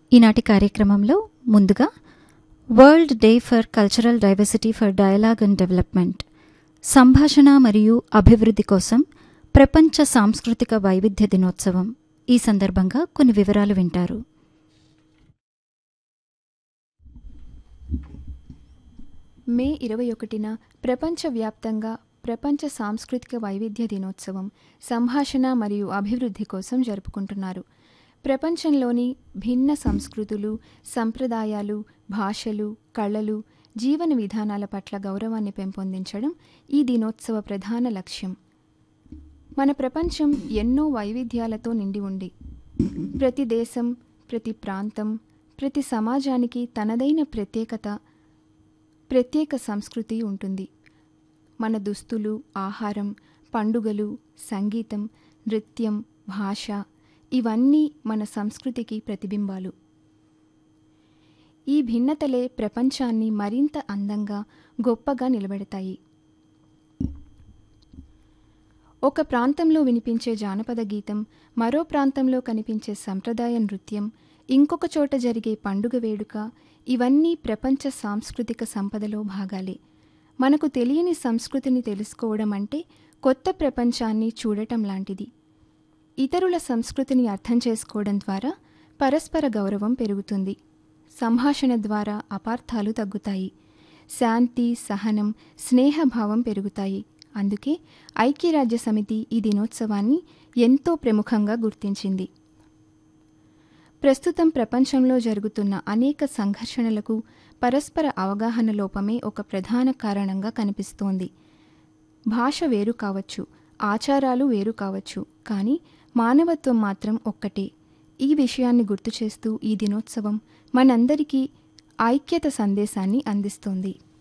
ఈనాటి కార్యక్రమంలో ముందుగా world day for cultural diversity for dialogue and development సంభాషణ మరియు అభివృద్ధి కోసం ప్రపంచ సాంస్కృతిక వైవిధ్య దినోత్సవం ఈ సందర్భంగా కొన్ని వివరాలు వింటారు మే ఇరవై ఒకటిన ప్రపంచవ్యాప్తంగా ప్రపంచ సాంస్కృతిక వైవిధ్య దినోత్సవం సంభాషణ మరియు అభివృద్ధి కోసం జరుపుకుంటున్నారు ప్రపంచంలోని భిన్న సంస్కృతులు సంప్రదాయాలు భాషలు కళలు జీవన విధానాల పట్ల గౌరవాన్ని పెంపొందించడం ఈ దినోత్సవ ప్రధాన లక్ష్యం మన ప్రపంచం ఎన్నో వైవిధ్యాలతో నిండి ఉంది ప్రతి దేశం ప్రతి ప్రాంతం ప్రతి సమాజానికి తనదైన ప్రత్యేకత ప్రత్యేక సంస్కృతి ఉంటుంది మన దుస్తులు ఆహారం పండుగలు సంగీతం నృత్యం భాష ఇవన్నీ మన సంస్కృతికి ప్రతిబింబాలు ఈ భిన్నతలే ప్రపంచాన్ని మరింత అందంగా గొప్పగా నిలబెడతాయి ఒక ప్రాంతంలో వినిపించే జానపద గీతం మరో ప్రాంతంలో కనిపించే సంప్రదాయ నృత్యం ఇంకొక చోట జరిగే పండుగ వేడుక ఇవన్నీ ప్రపంచ సాంస్కృతిక సంపదలో భాగాలే మనకు తెలియని సంస్కృతిని తెలుసుకోవడం అంటే కొత్త ప్రపంచాన్ని చూడటం లాంటిది ఇతరుల సంస్కృతిని అర్థం చేసుకోవడం ద్వారా పరస్పర గౌరవం పెరుగుతుంది సంభాషణ ద్వారా అపార్థాలు తగ్గుతాయి శాంతి సహనం స్నేహభావం పెరుగుతాయి అందుకే ఐక్యరాజ్య సమితి ఈ దినోత్సవాన్ని ఎంతో ప్రముఖంగా గుర్తించింది ప్రస్తుతం ప్రపంచంలో జరుగుతున్న అనేక సంఘర్షణలకు పరస్పర అవగాహన లోపమే ఒక ప్రధాన కారణంగా కనిపిస్తోంది భాష వేరు కావచ్చు ఆచారాలు వేరు కావచ్చు కానీ మానవత్వం మాత్రం ఒక్కటే ఈ విషయాన్ని గుర్తు చేస్తూ ఈ దినోత్సవం మనందరికీ ఐక్యత సందేశాన్ని అందిస్తోంది